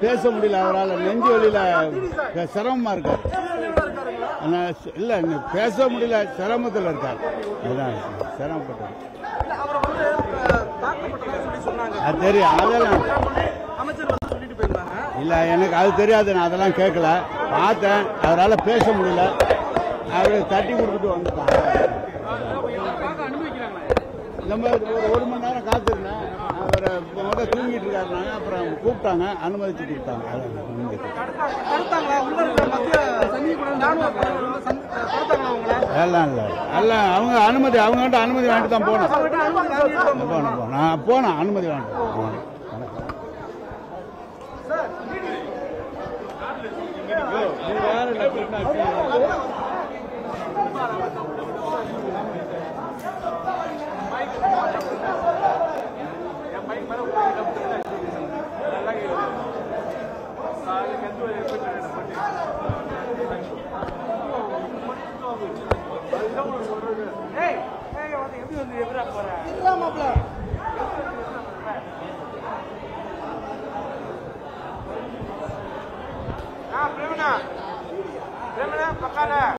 பேச முடியல அவரால் நெஞ்சு வழியில் சிரமமா இருக்கார் ஆனால் இல்ல இன்னும் பேச முடியல சிரமத்தில் இருக்கார் அதுதான் சிரமப்பட்டார் இல்ல, அவர் வந்து அஹ், தாக்கப்பட்டதா சொல்லி சொன்னாங்க அது தெரியும் அதெல்லாம் அமைச்சர் வந்து சொல்லிட்டு போயிருந்தாங்க இல்லை எனக்கு அது தெரியாது நான் அதெல்லாம் கேட்கல பார்த்தேன் அவரால் பேச முடியல அவரு தட்டி கொடுத்துட்டு வந்துட்டாங்க நம்ம ஒரு ஒரு மணி நேரம் காத்திருந்தேன் அவரை முதல்ல தூங்கிட்டு இருக்காருனாங்க அப்புறம் கூப்பிட்டாங்க அனுமதிச்சு கொடுத்தாங்க அதான் இங்க. தடுத்தாங்களா உள்ள இருக்கிற மத்திய ராணுவ படையினர் வந்து சந்தி- தடுத்தாங்களா உங்களை எல்லாம் இல்லை எல்லாம் அவங்க அனுமதி அவங்ககிட்ட அனுமதி வாங்கிட்டு தான் போனோம் அவர்கிட்ட அனுமதி வாங்கிட்டு தான் போகணும். போனோம் போனோம் நான் போனேன் அனுமதி வாங்கிட்டு போனேன். வணக்கம் நீங்க யாரு இல்லை, கூப்பிட்டா இருடா மாப்ள. பிரேமனா பிரேமனா பக்கால